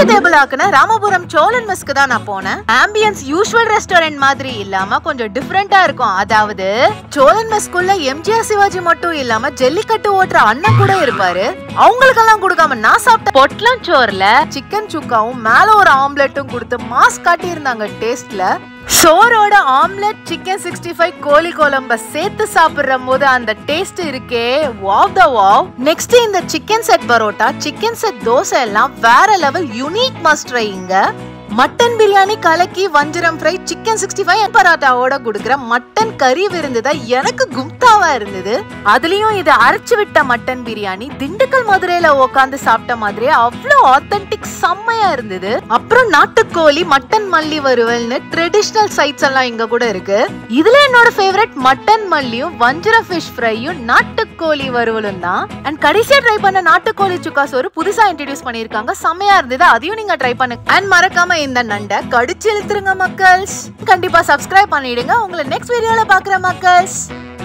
மெமரேபிள் ஆக்குன ராமபுரம் சோழன் மெஸ்க்கு தான் நான் போனேன் ஆம்பியன்ஸ் யூஷுவல் ரெஸ்டாரண்ட் மாதிரி இல்லாம கொஞ்சம் டிஃப்ரெண்டா இருக்கும் அதாவது சோழன் மெஸ்க்குள்ள எம்ஜிஆர் சிவாஜி மட்டும் இல்லாம ஜல்லிக்கட்டு ஓட்டுற அண்ணன் கூட இருப்பாரு அவங்களுக்கெல்லாம் கொடுக்காம நான் சாப்பிட்ட பொட்லம் சோறுல சிக்கன் சுக்காவும் மேல ஒரு ஆம்லெட்டும் கொடுத்து மாஸ் காட்டி இருந்தாங்க டேஸ்ட்ல சோரோட ஆம்லெட் சிக்கன் சிக்ஸ்டி ஃபைவ் கோழி குழம்ப சேர்த்து சாப்பிடுற போது அந்த டேஸ்ட் இருக்கே வாவ் த வாவ் நெக்ஸ்ட் இந்த chicken set parotta chicken set dosa எல்லாம் வேற லெவல் யூனிக் மஸ்ட் ட்ரைங்க மட்டன் பிரியாணி கலக்கி வஞ்சிரம் ஃப்ரை சிக்கன் சிக்ஸ்டி ஃபைவ் பரோட்டாவோட கொடுக்குற மட்டன் கறி விருந்து தான் எனக்கு குப்தாவா இருந்தது அதுலயும் இது அரைச்சு விட்ட மட்டன் பிரியாணி திண்டுக்கல் மதுரையில உட்காந்து சாப்பிட்ட மாதிரியே அவ்வளோ ஆத்தென்டிக் செம்மையா இருந்தது அப்புறம் நாட்டுக்கோழி மட்டன் மல்லி வறுவல்னு ட்ரெடிஷ்னல் சைட்ஸ் எல்லாம் இங்க கூட இருக்கு இதுல என்னோட ஃபேவரட் மட்டன் மல்லியும் வஞ்சிர ஃபிஷ் ஃப்ரையும் நாட்டுக்கோழி வறுவலும் தான் அண்ட் கடைசியா ட்ரை பண்ண நாட்டுக்கோழி சுக்கா சோறு புதுசா இன்ட்ரடியூஸ் பண்ணிருக்காங்க செம்மையா இருந்தது அதையும் நீங்க ட்ரை பண்ணுங்க அண்ட் மறக்காம இந்த நண்டை கடிச்சு இழுத்துருங்க மக்கள்ஸ் கண்டிப்பா சப்ஸ்கிரைப் பண்ணிடுங்க உங்களை நெக்ஸ்ட் வீடியோல பாக்குற மக்கள்ஸ்